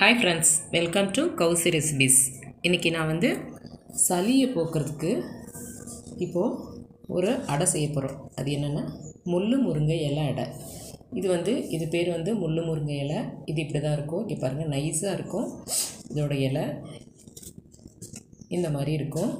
hi friends welcome to Kousi recipes இன்றைக்கி நான் வந்து சளியை போக்குறதுக்கு இப்போது ஒரு அடை செய்ய போகிறோம் அது என்னென்னா முள்ளு முருங்கை இலை அடை இது வந்து இது பேர் வந்து முள்ளு முருங்கை இலை இது இப்படி தான் இருக்கும் இங்கே பாருங்கள் நைஸாக இருக்கும் இதோட இலை இந்த மாதிரி இருக்கும்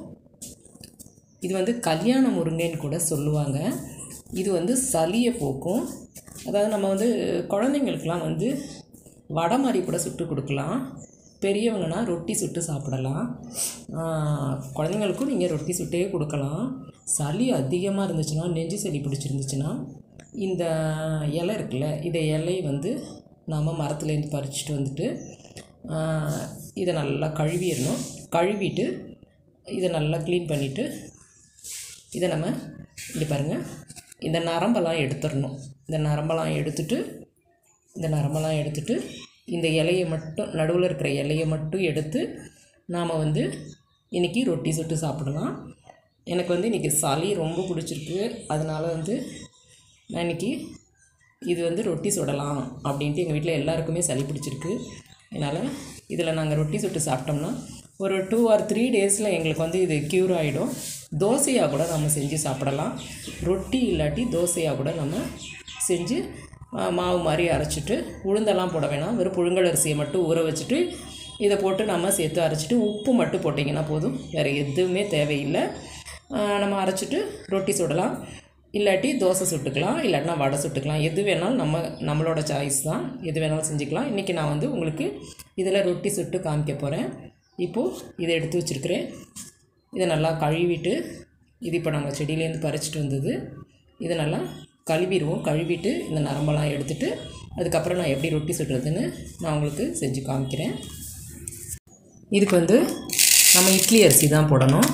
இது வந்து கல்யாண முருங்கைன்னு கூட சொல்லுவாங்க இது வந்து சளியை போக்கும் அதாவது நம்ம வந்து குழந்தைங்களுக்கெலாம் வந்து வடை மாதிரி கூட சுட்டு கொடுக்கலாம் பெரியவங்கன்னா ரொட்டி சுட்டு சாப்பிடலாம் ஆஹ் குழந்தைங்களுக்கும் நீங்கள் ரொட்டி சுட்டே கொடுக்கலாம் சளி அதிகமாக இருந்துச்சுன்னா நெஞ்சு சளி பிடிச்சிருந்துச்சுன்னா இந்த இலை இருக்குல்ல இந்த இலை வந்து நாம் மரத்துலேருந்து பறிச்சுட்டு வந்துட்டு ஆஹ் இதை நல்லா கழுவிடணும் கழுவிட்டு இதை நல்லா க்ளீன் பண்ணிவிட்டு இதை நம்ம இங்கே பாருங்கள் இந்த நரம்பெல்லாம் எடுத்துடணும் இந்த நரம்பெல்லாம் எடுத்துட்டு இந்த நரம்பெல்லாம் எடுத்துட்டு இந்த இலையை மட்டும் நடுவில் இருக்கிற இலையை மட்டும் எடுத்து நாம் வந்து இன்றைக்கி ரொட்டி சுட்டு சாப்பிடலாம் எனக்கு வந்து இன்றைக்கி சளி ரொம்ப பிடிச்சிருக்கு அதனால் வந்து நான் இன்றைக்கி இது வந்து ரொட்டி சுடலாம் அப்படின்ட்டு எங்கள் வீட்டில் எல்லாருக்குமே சளி பிடிச்சிருக்கு அதனால் இதில் நாங்கள் ரொட்டி சுட்டு சாப்பிட்டோம்னா ஒரு டூ ஆர் த்ரீ டேஸில் எங்களுக்கு வந்து இது க்யூர் ஆகிடும் தோசையாக கூட நம்ம செஞ்சு சாப்பிடலாம் ரொட்டி இல்லாட்டி தோசையாக கூட நம்ம செஞ்சு ஆ, மாவு மாதிரி அரைச்சிட்டு உளுந்தெல்லாம் போட வேணாம் வெறும் புழுங்கல் அரிசியை மட்டும் ஊற வச்சுட்டு இதை போட்டு நம்ம சேர்த்து அரைச்சிட்டு உப்பு மட்டும் போட்டிங்கன்னா போதும் வேறு எதுவுமே தேவையில்லை ஆ, நம்ம அரைச்சிட்டு ரொட்டி சுடலாம் இல்லாட்டி தோசை சுட்டுக்கலாம் இல்லாட்டினா வடை சுட்டுக்கலாம் எது வேணாலும் நம்ம நம்மளோட சாய்ஸ் தான் எது வேணாலும் செஞ்சுக்கலாம் இன்றைக்கி நான் வந்து உங்களுக்கு இதில் ரொட்டி சுட்டு காமிக்க போகிறேன் இப்போது இதை எடுத்து வச்சுருக்கிறேன் இதை நல்லா கழுவிட்டு இது இப்போ நாங்கள் செடியிலேருந்து பறிச்சிட்டு வந்தது இதை நல்லா கழுவிடுவோம் கழுவிட்டு இந்த நரம்பெல்லாம் எடுத்துட்டு அதுக்கப்புறம் நான் எப்படி ரொட்டி சுடுறதுன்னு நான் உங்களுக்கு செஞ்சு காமிக்கிறேன் இதுக்கு வந்து நம்ம இட்லி அரிசி தான் போடணும்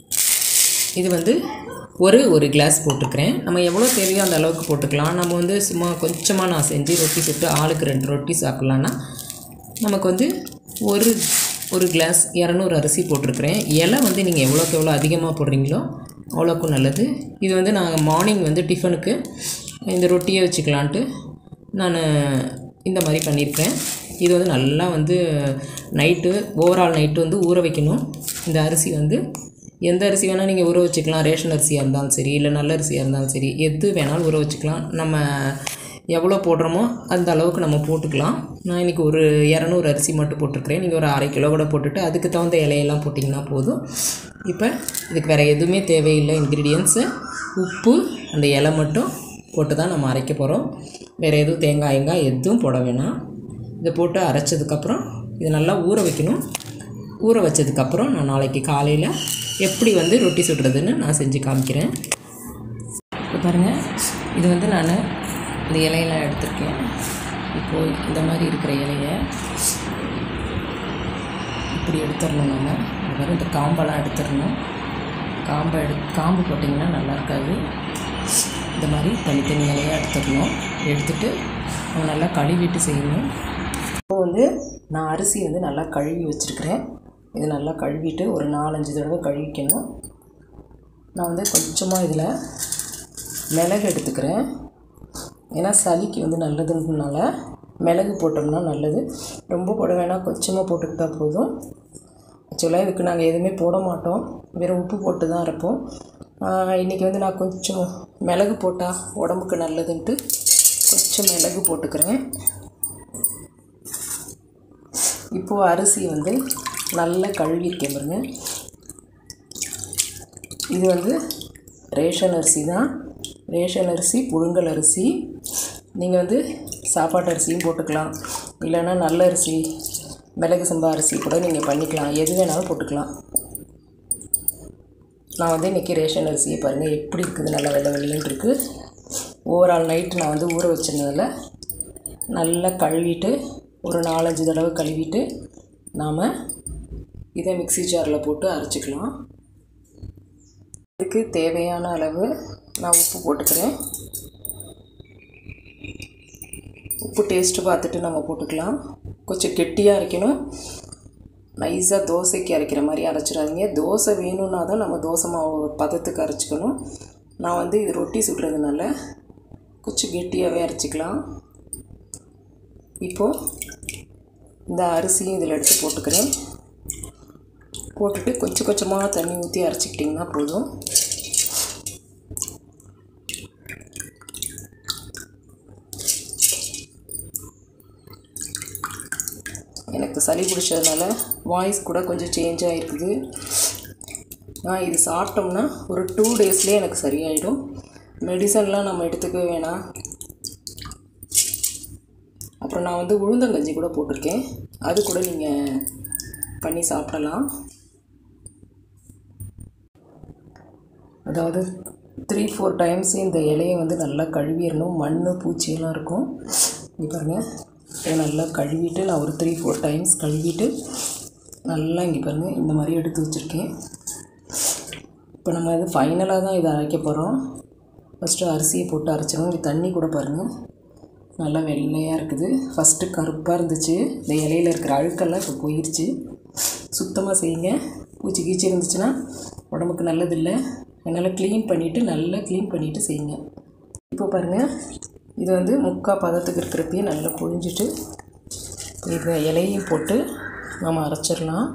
இது வந்து ஒரு ஒரு கிளாஸ் போட்டுக்கிறேன் நம்ம எவ்வளோ தேவையோ அந்த அளவுக்கு போட்டுக்கலாம் நம்ம வந்து சும்மா கொஞ்சமாக நான் செஞ்சு ரொட்டி சுட்டு ஆளுக்கு ரெண்டு ரொட்டி சாப்பிட்லான்னா நமக்கு வந்து ஒரு ஒரு கிளாஸ் இரநூறு அரிசி போட்டிருக்கிறேன் இலை வந்து நீங்கள் எவ்வளோக்கு எவ்வளோ அதிகமாக போடுறீங்களோ அவ்வளோக்கும் நல்லது இது வந்து நாங்கள் மார்னிங் வந்து டிஃபனுக்கு இந்த ரொட்டியை வச்சுக்கலான்ட்டு நான் இந்த மாதிரி பண்ணியிருக்கேன் இது வந்து நல்லா வந்து நைட்டு ஓவரால் நைட்டு வந்து ஊற வைக்கணும் இந்த அரிசி வந்து எந்த அரிசி வேணால் நீங்கள் ஊற வச்சுக்கலாம் ரேஷன் அரிசியாக இருந்தாலும் சரி இல்லை நல்ல அரிசியாக இருந்தாலும் சரி எது வேணாலும் ஊற வச்சுக்கலாம் நம்ம எவ்வளோ போடுறோமோ அந்த அளவுக்கு நம்ம போட்டுக்கலாம் நான் இன்றைக்கி ஒரு இரநூறு அரிசி மட்டும் போட்டிருக்கிறேன் நீங்கள் ஒரு அரை கிலோ கூட போட்டுட்டு அதுக்கு தகுந்த இலையெல்லாம் போட்டிங்கன்னா போதும் இப்போ இதுக்கு வேறு எதுவுமே தேவையில்லை இன்க்ரீடியன்ஸு உப்பு அந்த இலை மட்டும் போட்டு தான் நம்ம அரைக்க போகிறோம் வேறு எதுவும் தேங்காய் வெங்காய் எதுவும் போட வேணாம் இதை போட்டு அரைச்சதுக்கப்புறம் இதை நல்லா ஊற வைக்கணும் ஊற வச்சதுக்கப்புறம் நான் நாளைக்கு காலையில் எப்படி வந்து ரொட்டி சுடுறதுன்னு நான் செஞ்சு காமிக்கிறேன் இப்போ பாருங்கள் இது வந்து நான் இந்த இலையெல்லாம் எடுத்திருக்கேன் இப்போது இந்த மாதிரி இருக்கிற இலையை இப்படி எடுத்துடணும் நம்ம இந்த பாரு இந்த காம்பெல்லாம் எடுத்துடணும் காம்பை எடு காம்பு போட்டிங்கன்னா நல்லா இருக்காது இந்த மாதிரி தனித்தனி இலையாக எடுத்துடணும் எடுத்துட்டு நம்ம நல்லா கழுவிட்டு செய்யணும் இப்போ வந்து நான் அரிசி வந்து நல்லா கழுவி வச்சுருக்கிறேன் இது நல்லா கழுவிட்டு ஒரு நாலஞ்சு தடவை கழுவிக்கணும் நான் வந்து கொஞ்சமாக இதில் மிளகு எடுத்துக்கிறேன் ஏன்னா சளிக்கு வந்து நல்லதுன்றனால மிளகு போட்டோம்னா நல்லது ரொம்ப போட வேணாம் கொஞ்சமாக போட்டுக்கிட்டா போதும் ஆக்சுவலாக இதுக்கு நாங்கள் எதுவுமே போட மாட்டோம் வெறும் உப்பு போட்டு தான் இருப்போம் இன்றைக்கி வந்து நான் கொஞ்சம் மிளகு போட்டால் உடம்புக்கு நல்லதுன்ட்டு கொஞ்சம் மிளகு போட்டுக்கிறேன் இப்போது அரிசி வந்து நல்லா கழுவிருக்கேன் பாருங்க இது வந்து ரேஷன் அரிசி தான் ரேஷன் அரிசி புழுங்கல் அரிசி நீங்கள் வந்து சாப்பாட்டு அரிசியும் போட்டுக்கலாம் இல்லைன்னா நல்ல அரிசி மிளகு சம்பா அரிசி கூட நீங்கள் பண்ணிக்கலாம் எது வேணாலும் போட்டுக்கலாம் நான் வந்து இன்றைக்கி ரேஷன் அரிசியை பாருங்கள் எப்படி இருக்குது நல்லா வெள்ளை வெள்ளைன்னு இருக்குது ஓவரால் நைட்டு நான் வந்து ஊற வச்சிருந்ததில் நல்லா கழுவிட்டு ஒரு நாலஞ்சு தடவை கழுவிட்டு நாம் இதை மிக்ஸி ஜாரில் போட்டு அரைச்சிக்கலாம் இதுக்கு தேவையான அளவு நான் உப்பு போட்டுக்கிறேன் உப்பு டேஸ்ட்டு பார்த்துட்டு நம்ம போட்டுக்கலாம் கொஞ்சம் கெட்டியாக அரைக்கணும் நைஸாக தோசைக்கு அரைக்கிற மாதிரி அரைச்சிடாதீங்க தோசை வேணும்னா தான் நம்ம தோசை மாவு பதத்துக்கு அரைச்சிக்கணும் நான் வந்து இது ரொட்டி சுடுறதுனால கொஞ்சம் கெட்டியாகவே அரைச்சிக்கலாம் இப்போது இந்த அரிசியும் இதில் எடுத்து போட்டுக்கிறேன் போட்டுட்டு கொஞ்சம் கொஞ்சமாக தண்ணி ஊற்றி அரைச்சிக்கிட்டிங்கன்னா போதும் எனக்கு சளி பிடிச்சதுனால வாய்ஸ் கூட கொஞ்சம் சேஞ்ச் ஆகிருக்குது நான் இது சாப்பிட்டோம்னா ஒரு டூ டேஸ்லேயே எனக்கு சரியாயிடும் மெடிசன்லாம் நம்ம எடுத்துக்க வேணாம் அப்புறம் நான் வந்து உளுந்தங்கஞ்சி கூட போட்டிருக்கேன் அது கூட நீங்கள் பண்ணி சாப்பிடலாம் அதாவது த்ரீ ஃபோர் டைம்ஸ் இந்த இலையை வந்து நல்லா கழுவிடணும் மண் பூச்சியெல்லாம் இருக்கும் இங்கே பாருங்கள் இதை நல்லா கழுவிட்டு நான் ஒரு த்ரீ ஃபோர் டைம்ஸ் கழுவிட்டு நல்லா இங்கே பாருங்கள் இந்த மாதிரி எடுத்து வச்சுருக்கேன் இப்போ நம்ம இது ஃபைனலாக தான் இதை அரைக்க போகிறோம் ஃபஸ்ட்டு அரிசியை போட்டு அரைச்சிடும் இங்கே தண்ணி கூட பாருங்கள் நல்லா வெள்ளையாக இருக்குது ஃபஸ்ட்டு கருப்பாக இருந்துச்சு இந்த இலையில் இருக்கிற அழுக்கெல்லாம் இப்போ போயிடுச்சு சுத்தமாக செய்யுங்க பூச்சி கீச்சி இருந்துச்சுன்னா உடம்புக்கு நல்லதில்லை அதனால் க்ளீன் பண்ணிவிட்டு நல்லா க்ளீன் பண்ணிவிட்டு செய்யுங்க இப்போ பாருங்கள் இது வந்து முக்கால் பதத்துக்கு இருக்கிறப்பயே நல்லா புழிஞ்சிட்டு இந்த இலையும் போட்டு நம்ம அரைச்சிடலாம்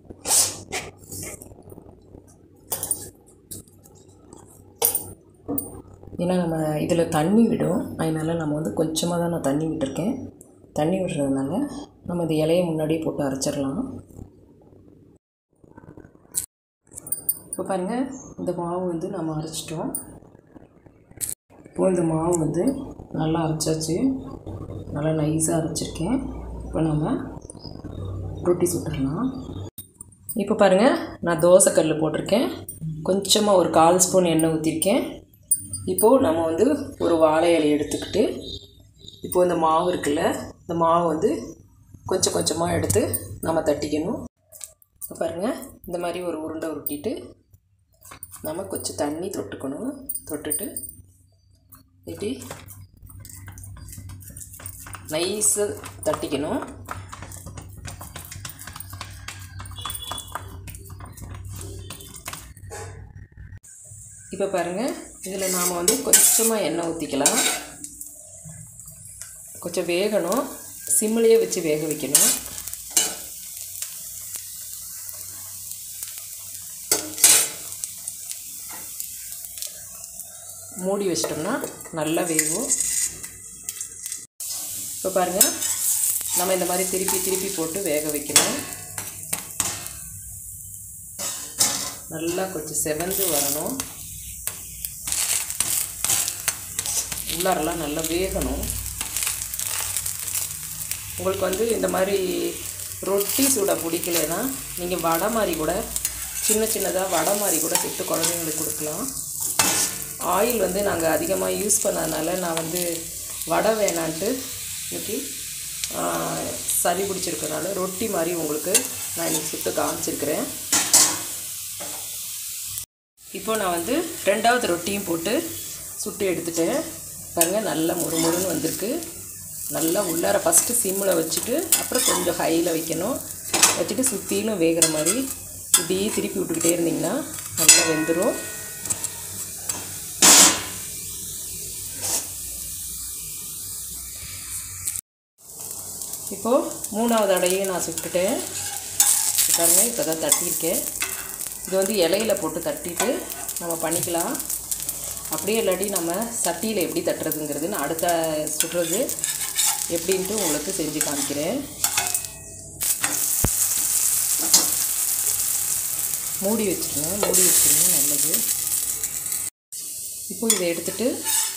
ஏன்னா நம்ம இதில் தண்ணி விடும் அதனால் நம்ம வந்து கொஞ்சமாக தான் நான் தண்ணி விட்டுருக்கேன் தண்ணி விடுறதுனால நம்ம இந்த இலையை முன்னாடியே போட்டு அரைச்சிடலாம் இப்போ பாருங்கள் இந்த மாவு வந்து நம்ம அரைச்சிட்டோம் இப்போது இந்த மாவு வந்து நல்லா அரைச்சாச்சு நல்லா நைஸாக அரைச்சிருக்கேன் இப்போ நம்ம ரொட்டி சுட்டுடலாம் இப்போ பாருங்கள் நான் தோசைக்கல் போட்டிருக்கேன் கொஞ்சமாக ஒரு கால் ஸ்பூன் எண்ணெய் ஊற்றிருக்கேன் இப்போது நம்ம வந்து ஒரு வாழை இலை எடுத்துக்கிட்டு இப்போது இந்த மாவு இருக்குல்ல இந்த மாவு வந்து கொஞ்சம் கொஞ்சமாக எடுத்து நம்ம தட்டிக்கணும் இப்போ பாருங்கள் இந்த மாதிரி ஒரு உருண்டை உருட்டிட்டு நம்ம கொஞ்சம் தண்ணி தொட்டுக்கணும் தொட்டுட்டு இப்படி நைஸாக தட்டிக்கணும் இப்போ பாருங்கள் இதில் நாம் வந்து கொஞ்சமாக எண்ணெய் ஊற்றிக்கலாம் கொஞ்சம் வேகணும் சிம்மிலேயே வச்சு வேக வைக்கணும் மூடி வச்சிட்டோம்னா நல்லா வேகும் இப்போ பாருங்கள் நம்ம இந்த மாதிரி திருப்பி திருப்பி போட்டு வேக வைக்கணும் நல்லா கொஞ்சம் செவந்து வரணும் உள்ளாரெல்லாம் நல்லா வேகணும் உங்களுக்கு வந்து இந்த மாதிரி ரொட்டி சுட பிடிக்கலனா நீங்கள் வடை மாதிரி கூட சின்ன சின்னதாக வடை மாதிரி கூட சுட்டு குழந்தைங்களுக்கு கொடுக்கலாம் ஆயில் வந்து நாங்கள் அதிகமாக யூஸ் பண்ணதுனால நான் வந்து வடை வேணான்ட்டு இன்னைக்கு சளி பிடிச்சிருக்கனால ரொட்டி மாதிரி உங்களுக்கு நான் இன்றைக்கி சுட்டு காமிச்சிருக்கிறேன் இப்போ நான் வந்து ரெண்டாவது ரொட்டியும் போட்டு சுட்டு எடுத்துட்டேன் பாருங்கள் நல்லா முறுமுறுன்னு வந்திருக்கு நல்லா உள்ளார ஃபஸ்ட்டு சிம்மில் வச்சுட்டு அப்புறம் கொஞ்சம் ஹையில் வைக்கணும் வச்சுட்டு சுற்றிலும் வேகிற மாதிரி இப்படியே திருப்பி விட்டுக்கிட்டே இருந்திங்கன்னா நல்லா வெந்துடும் இப்போது மூணாவது அடையும் நான் சுட்டுட்டேன் பாருங்க இப்போ தான் தட்டியிருக்கேன் இது வந்து இலையில போட்டு தட்டிட்டு நம்ம பண்ணிக்கலாம் அப்படியே இல்லாட்டி நம்ம சட்டியில் எப்படி தட்டுறதுங்கிறது நான் அடுத்த சுடுறது எப்படின்ட்டு உங்களுக்கு செஞ்சு காமிக்கிறேன் மூடி வச்சுருங்க மூடி வச்சுருங்க நல்லது இப்போ இதை எடுத்துட்டு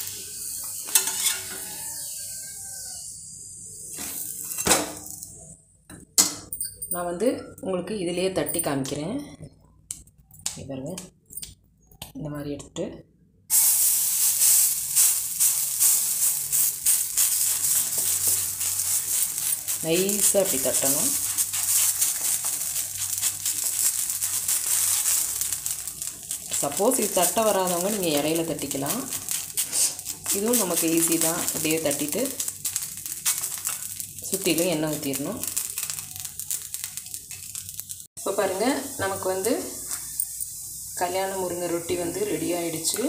நான் வந்து உங்களுக்கு இதிலேயே தட்டி காமிக்கிறேன் இங்க பாருங்க இந்த மாதிரி எடுத்துட்டு நைஸாக அப்படி தட்டணும் சப்போஸ் இது தட்ட வராதவங்க நீங்கள் இடையில தட்டிக்கலாம் இதுவும் நமக்கு ஈஸி தான் அப்படியே தட்டிட்டு சுற்றிலும் எண்ணெய் ஊற்றிடணும் இப்போ பாருங்கள் நமக்கு வந்து கல்யாண முருங்கை ரொட்டி வந்து ரெடி ஆயிடுச்சு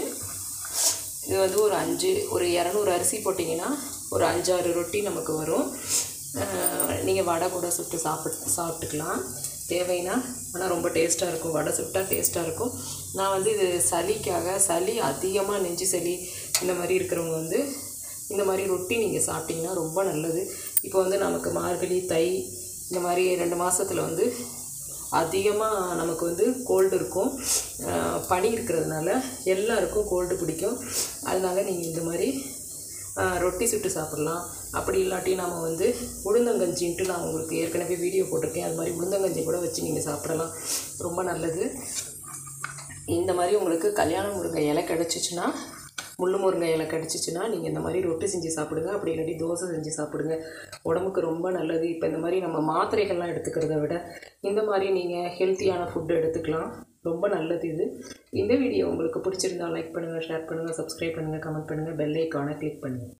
இது வந்து ஒரு அஞ்சு ஒரு இரநூறு அரிசி போட்டிங்கன்னா ஒரு அஞ்சாறு ரொட்டி நமக்கு வரும் நீங்கள் வடை கூட சுட்டு சாப்பிட் சாப்பிட்டுக்கலாம் தேவைன்னா ஆனால் ரொம்ப டேஸ்ட்டாக இருக்கும் வடை சுட்டால் டேஸ்ட்டாக இருக்கும் நான் வந்து இது சளிக்காக சளி அதிகமாக நெஞ்சு சளி இந்த மாதிரி இருக்கிறவங்க வந்து இந்த மாதிரி ரொட்டி நீங்கள் சாப்பிட்டிங்கன்னா ரொம்ப நல்லது இப்போ வந்து நமக்கு மார்கழி தை இந்த மாதிரி ரெண்டு மாதத்தில் வந்து அதிகமாக நமக்கு வந்து கோல்டு இருக்கும் அஹ் பனி இருக்கிறதுனால எல்லாருக்கும் கோல்டு பிடிக்கும் அதனால நீங்கள் இந்த மாதிரி அஹ் ரொட்டி சுட்டு சாப்பிட்லாம் அப்படி இல்லாட்டி நம்ம வந்து உளுந்தங்கஞ்சின்ட்டு நான் உங்களுக்கு ஏற்கனவே வீடியோ போட்டிருக்கேன் அது மாதிரி உளுந்தங்கஞ்சி கூட வச்சு நீங்கள் சாப்பிடலாம் ரொம்ப நல்லது இந்த மாதிரி உங்களுக்கு கல்யாண முருங்கை இலை கிடச்சிச்சின்னா முள்ளு முருங்கை இலை கிடச்சிச்சின்னா நீங்கள் இந்த மாதிரி ரொட்டி செஞ்சு சாப்பிடுங்க அப்படி இல்லாட்டி தோசை செஞ்சு சாப்பிடுங்க உடம்புக்கு ரொம்ப நல்லது இப்போ இந்த மாதிரி நம்ம மாத்திரைகள்லாம் எடுத்துக்கிறத விட இந்த மாதிரி நீங்கள் ஹெல்த்தியான ஃபுட்டு எடுத்துக்கலாம் ரொம்ப நல்லது இது இந்த வீடியோ உங்களுக்கு பிடிச்சிருந்தா லைக் பண்ணுங்கள் ஷேர் பண்ணுங்கள் சப்ஸ்கிரைப் பண்ணுங்கள் கமெண்ட் பண்ணுங்கள் பெல் ஐக்கானை கிளிக் பண்ணுங்கள்